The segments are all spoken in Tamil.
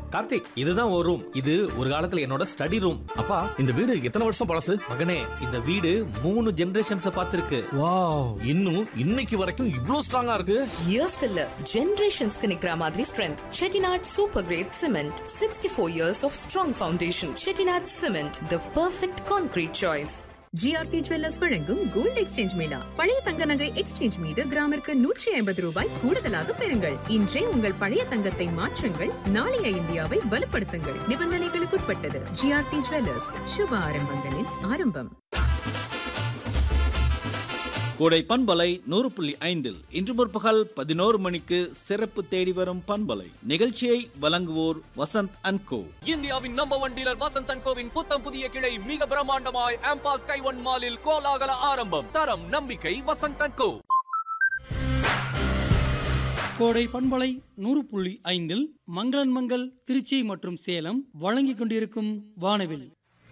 கார்த்திக் இதுதான் ஒரு ரூம் இது ஒரு காலத்துல என்னோட ஸ்டடி ரூம் அப்பா இந்த வீடு எத்தனை வருஷம் பழசு மகனே இந்த வீடு மூணு ஜெனரேஷன்ஸ் பார்த்திருக்கு வாவ் இன்னும் இன்னைக்கு வரைக்கும் இவ்ளோ ஸ்ட்ராங்கா இருக்கு இயர்ஸ்க்கு இல்ல ஜெனரேஷன்ஸ்க்கு நிக்கிற மாதிரி strength Chettinad super great cement sixty four years of strong foundation Chettinad cement the perfect concrete choice GRT jewellers வழங்கும் கோல்ட் எக்ஸ்சேஞ்ச் மேளா பழைய தங்க நகை எக்ஸ்சேஞ்ச் மீது கிராமிற்கு நூற்றி ஐம்பது ரூபாய் கூடுதலாக பெறுங்கள் இன்றே உங்கள் பழைய தங்கத்தை மாற்றுங்கள் நாளைய இந்தியாவை வலுப்படுத்துங்கள் நிபந்தனைகளுக்குட்பட்டது ஜிஆர்டி ஜுவல்லர்ஸ் சுப ஆரம்பங்களின் ஆரம்பம் கோடை பண்பலை நூறு புள்ளி ஐந்தில் இன்று முற்பகல் பதினோரு மணிக்கு சிறப்பு தேடி வரும் பண்பலை நிகழ்ச்சியை வழங்குவோர் வசந்த் அண்ட் கோ இந்தியாவின் number one dealer Vasanth and கோவின் புத்தம் புதிய கிளை மிக பிரம்மாண்டமாய் ஆம்பாஸ் கைவன் மாலில் கோலாகல ஆரம்பம் தரம் நம்பிக்கை வசந்த் அண்ட் கோ கோடை பண்பலை நூறு புள்ளி ஐந்தில் மங்களன் மங்கள் திருச்சி மற்றும் சேலம் வழங்கிக் கொண்டிருக்கும் வானவில்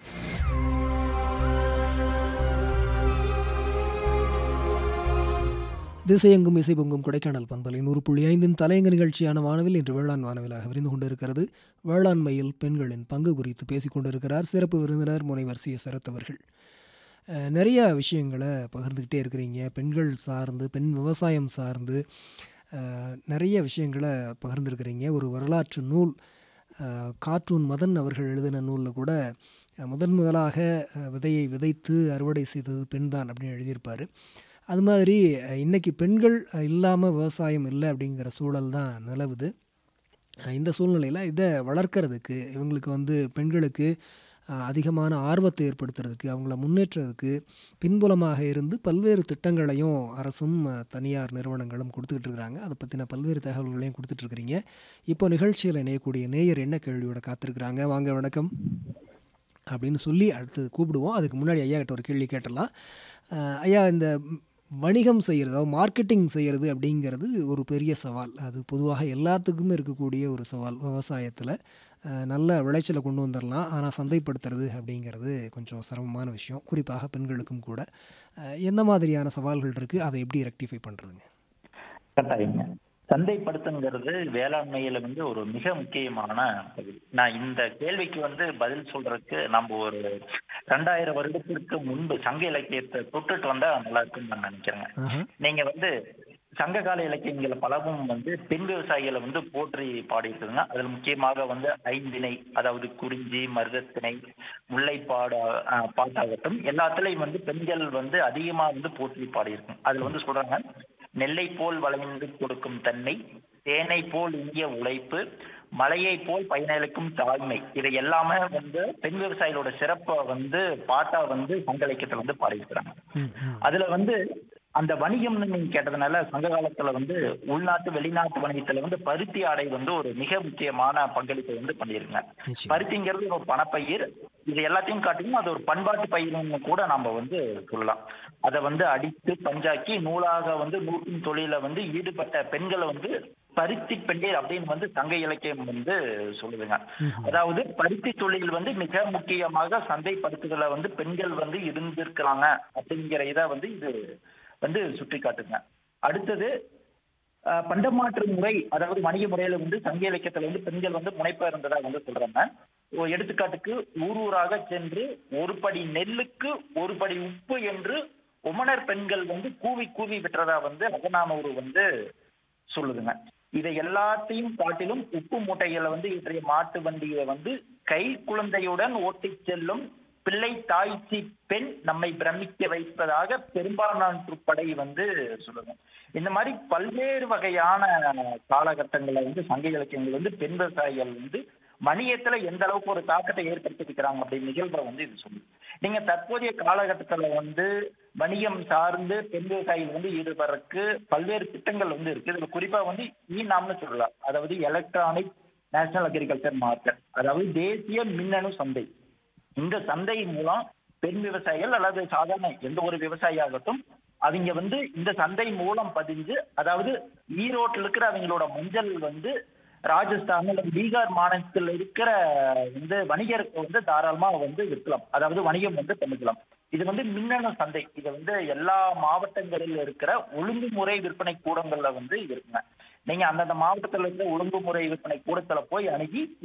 திசையெங்கும் இசை பொங்கும் கொடைக்கானல் பண்பலை நூறு புள்ளி ஐந்தின் தலையங்க நிகழ்ச்சியான வானவில் இன்று வேளாண் வானவிலாக விரிந்து கொண்டிருக்கிறது வேளாண்மையில் பெண்களின் பங்கு குறித்து பேசிக் கொண்டிருக்கிறார் சிறப்பு விருந்தினர் முனைவர் சி சரத் அவர்கள் அஹ், நிறைய விஷயங்களை பகிர்ந்துக்கிட்டே இருக்கிறீங்க பெண்கள் சார்ந்து பெண் விவசாயம் சார்ந்து அஹ், நிறைய விஷயங்களை பகிர்ந்துருக்கிறீங்க ஒரு வரலாற்று நூல் அஹ், கார்ட்டூன் மதன் அவர்கள் எழுதின நூலில் கூட அஹ், முதன் முதலாக அஹ், விதையை விதைத்து அறுவடை செய்தது பெண்தான் அப்படின்னு எழுதியிருப்பார் அது மாதிரி அஹ், இன்னைக்கு பெண்கள் இல்லாமல் விவசாயம் இல்லை அப்படிங்கிற சூழல் தான் நிலவுது அஹ், இந்த சூழ்நிலையில் இதை வளர்க்கறதுக்கு இவங்களுக்கு வந்து பெண்களுக்கு அஹ், அதிகமான ஆர்வத்தை ஏற்படுத்துறதுக்கு அவங்கள முன்னேற்றதுக்கு பின்புலமாக இருந்து பல்வேறு திட்டங்களையும் அரசும் அஹ், தனியார் நிறுவனங்களும் கொடுத்துக்கிட்டு இருக்கிறாங்க அதை பற்றின பல்வேறு தகவல்களையும் கொடுத்துட்ருக்குறீங்க இப்போ நிகழ்ச்சியில் இணையக்கூடிய நேயர் என்ன கேள்வியோட காத்திருக்கிறாங்க வாங்க வணக்கம் அப்படின்னு சொல்லி அடுத்து கூப்பிடுவோம் அதுக்கு முன்னாடி ஐயா கிட்ட ஒரு கேள்வி கேட்டலாம் அஹ் ஐயா இந்த ம், வணிகம் செய்கிறது அதாவது மார்க்கெட்டிங் செய்கிறது அப்படிங்கிறது ஒரு பெரிய சவால் அது பொதுவாக எல்லாத்துக்குமே இருக்கக்கூடிய ஒரு சவால் விவசாயத்தில் நல்ல விளைச்சலை கொண்டு வந்துடலாம் ஆனால் சந்தைப்படுத்துறது அப்படிங்கிறது கொஞ்சம் சிரமமான விஷயம் குறிப்பாக பெண்களுக்கும் கூட அஹ் என்ன மாதிரியான சவால்கள் இருக்குது அதை எப்படி ரெக்டிஃபை பண்ணுறதுங்க கட்டாயங்க சந்தைப்படுத்துங்கிறது வேளாண்மையில வந்து ஒரு மிக முக்கியமான பகுதி நான் இந்த கேள்விக்கு வந்து பதில் சொல்றதுக்கு நம்ம ஒரு ரெண்டாயிரம் வருடத்திற்கு முன்பு சங்க இலக்கியத்தை தொட்டுட்டு வந்தா நல்லா இருக்கும்னு நான் நினைக்கிறேங்க ஆஹா நீங்க வந்து சங்ககால இலக்கியங்கள் பலவும் வந்து பெண் விவசாயிகளை வந்து போற்றி பாடியிருக்குதுங்க அதுல முக்கியமாக வந்து ஐந்திணை அதாவது குறிஞ்சி மருதத்திணை முல்லைப்பாடு அஹ், பாட்டாகட்டும் எல்லாத்துலயும் வந்து பெண்கள் வந்து அதிகமா வந்து போற்றி பாடியிருக்கும் அதுல வந்து சொல்றாங்க நெல்லை போல் வளைந்து கொடுக்கும் தன்மை தேனை போல் இந்திய உழைப்பு மலையை போல் பயனளிக்கும் தாய்மை இதை எல்லாமே வந்து பெண் விவசாயிகளோட சிறப்பை வந்து பாட்டா வந்து சங்க இலக்கியத்துல வந்து பாடியிருக்கிறாங்க ம் ம் அதுல வந்து அந்த வணிகம்னு நீங்க கேட்டதுனால சங்க காலத்துல வந்து உள்நாட்டு வெளிநாட்டு வணிகத்துல வந்து பருத்தி ஆடை வந்து ஒரு மிக முக்கியமான பங்களிப்பை வந்து பண்ணிருங்க நிச்சயம் பருத்திங்கிறது ஒரு பணப்பயிர் இது எல்லாத்தையும் காட்டிலும் அது ஒரு பண்பாட்டு பயிர்னு கூட நாம வந்து சொல்லலாம் அதை வந்து அடித்து பஞ்சாக்கி நூலாக வந்து நூற்றின் தொழில வந்து ஈடுபட்ட பெண்களை வந்து பருத்தி பெண்டீர் அப்படின்னு வந்து சங்க இலக்கியம் வந்து சொல்லுதுங்க அதாவது பருத்தி தொழில் வந்து மிக முக்கியமாக சந்தைப்படுத்துதல வந்து பெண்கள் வந்து இருந்திருக்கிறாங்க அப்படிங்கிற இதை வந்து இது வந்து சுட்டி காட்டுங்க அடுத்தது அஹ், பண்டமாற்று முறை அதாவது வணிக முறையில வந்து சங்க இலக்கியத்துல வந்து பெண்கள் வந்து முனைப்பா இருந்ததா வந்து சொல்றாங்க ஒரு எடுத்துக்காட்டுக்கு ஊர் ஊராக சென்று ஒரு படி நெல்லுக்கு ஒரு படி உப்பு என்று உமனர் பெண்கள் வந்து கூவி கூவி விட்டுறதா வந்து அகநானூறு வந்து சொல்லுதுங்க இதை எல்லாத்தையும் காட்டிலும் உப்பு மூட்டைகளை வந்து இன்றைய மாட்டு வண்டியை வந்து கை குழந்தையுடன் ஓட்டிச் செல்லும் பிள்ளை தாய்ச்சி பெண் நம்மை பிரமிக்க வைப்பதாக பெரும்பாலான படை வந்து சொல்லுங்க இந்த மாதிரி பல்வேறு வகையான காலகட்டங்களில் வந்து சங்க இலக்கியங்கள் வந்து பெண் விவசாயிகள் வந்து வணிகத்துல எந்த அளவுக்கு ஒரு தாக்கத்தை ஏற்படுத்திக்கிறாங்க அப்படின்னு நிகழ்வை வந்து இது சொல்லுது நீங்க தற்போதைய காலகட்டத்துல வந்து வணிகம் சார்ந்து பெண் விவசாயிகள் வந்து ஈடுபடுறதுக்கு பல்வேறு திட்டங்கள் வந்து இருக்கு இதுல குறிப்பா வந்து இ நாம்னு சொல்லலாம் அதாவது எலக்ட்ரானிக் நேஷனல் அக்ரிகல்ச்சர் மார்க்கெட் அதாவது தேசிய மின்னணு சந்தை இந்த சந்தை மூலம் பெண் விவசாயிகள் அல்லது சாதாரண எந்த ஒரு விவசாயியாகட்டும் அவங்க வந்து இந்த சந்தை மூலம் பதிஞ்சு அதாவது ஈரோட்டில் இருக்கிற அவங்களோட மஞ்சள் வந்து ராஜஸ்தான் அல்லது பீகார் மாநிலத்தில் இருக்கிற வந்து வணிகருக்கு வந்து தாராளமா வந்து விற்கலாம் அதாவது வணிகம் வந்து பண்ணிக்கலாம் இது வந்து மின்னணு சந்தை இது வந்து எல்லா மாவட்டங்களில் இருக்கிற ஒழுங்குமுறை விற்பனை கூடங்கள்ல வந்து இருக்குங்க நீங்க அந்தந்த மாவட்டத்தில் இருக்கிற ஒழுங்குமுறை விற்பனை கூடத்துல போய் அணுகி